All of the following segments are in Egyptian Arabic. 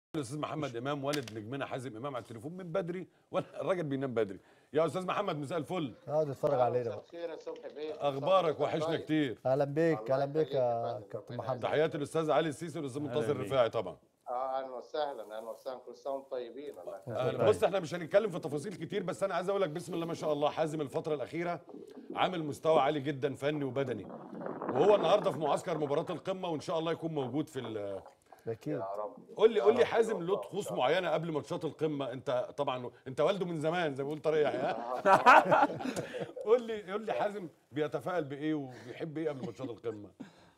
الاستاذ محمد امام والد نجمنا حازم امام على التليفون من بدري وانا الراجل بينام بدري يا استاذ محمد مساء الفل اقعد اتفرج علينا مساء بقى الخير يا صبحي بيه اخبارك وحشنا طيب. كتير اهلا بيك الله اهلا بيك يخليك يا يا فندم، كابتن ربنا محمد تحياتي الاستاذ علي السيسي والاستاذ منتصر بيك. الرفاعي طبعا اه اهلا وسهلا اهلا وسهلا كل سنه وانتم طيبين الله يخليك. أهلا. بص احنا مش هنتكلم في تفاصيل كتير بس انا عايز اقول لك بسم الله ما شاء الله حازم الفتره الاخيره عامل مستوى عالي جدا فني وبدني وهو النهارده في معسكر مباراه القمه وان شاء الله يكون موجود في ال- اكيد يا رب قول لي قول لي يا رب حازم يا له رب. طقوس معينه قبل ماتشات القمه انت طبعا انت والده من زمان زي ما بيقول طارق يحيى ها؟ قول لي قول لي حازم بيتفائل بايه وبيحب ايه قبل ماتشات القمه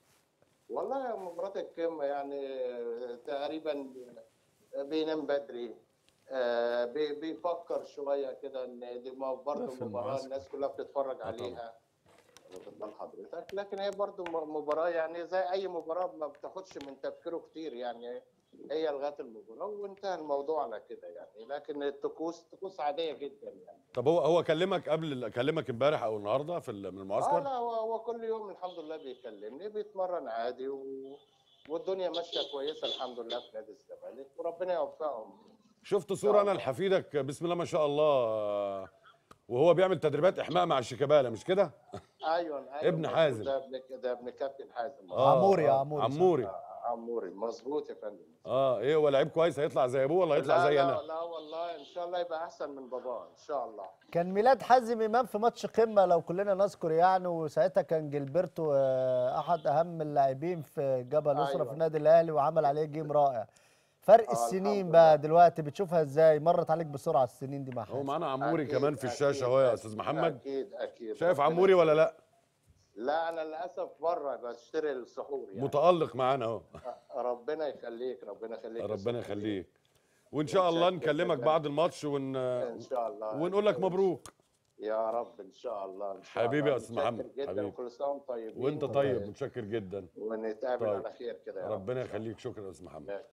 والله يا مباراه القمه يعني تقريبا بينام بدري آه، بي- بيفكر شويه كده ان دي ما برضه في مباراه المعسكر. الناس كلها بتتفرج طبعا. عليها واخد بال حضرتك لكن هي برضه م- مباراه يعني زي اي مباراه ما بتاخدش من تفكيره كتير يعني هي لغايه المباراه وانتهى الموضوع على كده يعني لكن الطقوس طقوس عاديه جدا يعني طب هو هو كلمك قبل كلمك امبارح او النهارده في ال- من اه المعسكر لا هو هو كل يوم الحمد لله بيكلمني بيتمرن عادي و... والدنيا ماشيه كويسه الحمد لله في نادي الزمالك وربنا يوفقهم شفت صوره انا لحفيدك بسم الله ما شاء الله وهو بيعمل تدريبات احماء مع الشيكابالا مش كده ايوه ايوه ابن مظبوط. حازم. ده ابن ده ابن كابتن حازم آه، عموري يا آه، عموري، صح. عموري آه، عموري مظبوط يا فندم اه ايه هو لعيب كويس هيطلع زي ابوه ولا هيطلع لا زي لا انا لا والله ان شاء الله يبقى احسن من باباه ان شاء الله كان ميلاد حازم امام في ماتش قمه لو كلنا نذكر يعني وساعتها كان جilberto آه، احد اهم اللاعبين في جبل اسره أيوة. في النادي الاهلي وعمل عليه جيم رائع فرق آه، السنين الحمد بقى لله. دلوقتي بتشوفها ازاي مرت عليك بسرعه السنين دي مع هو حازم معانا عموري أكيد، كمان في أكيد، الشاشه اهو يا أكيد، استاذ محمد اكيد اكيد شايف ربنا عموري ولا لا لا انا للاسف بره بشتري السحور يعني متالق معانا اهو ربنا يخليك ربنا يخليك يا ربنا صبحي. يخليك وان شاء الله متشكر نكلمك جداً. بعد الماتش ون... ان شاء الله ونقول لك مبروك يا رب ان شاء الله ان شاء حبيبي الله يا أستاذ متشكر محمد، جدا حبيبي. وكل سنه وانتم طيبين وانت و- طيب متشكر جدا ونتقابل طيب. على خير كده يا رب ربنا يخليك شكرا يا استاذ محمد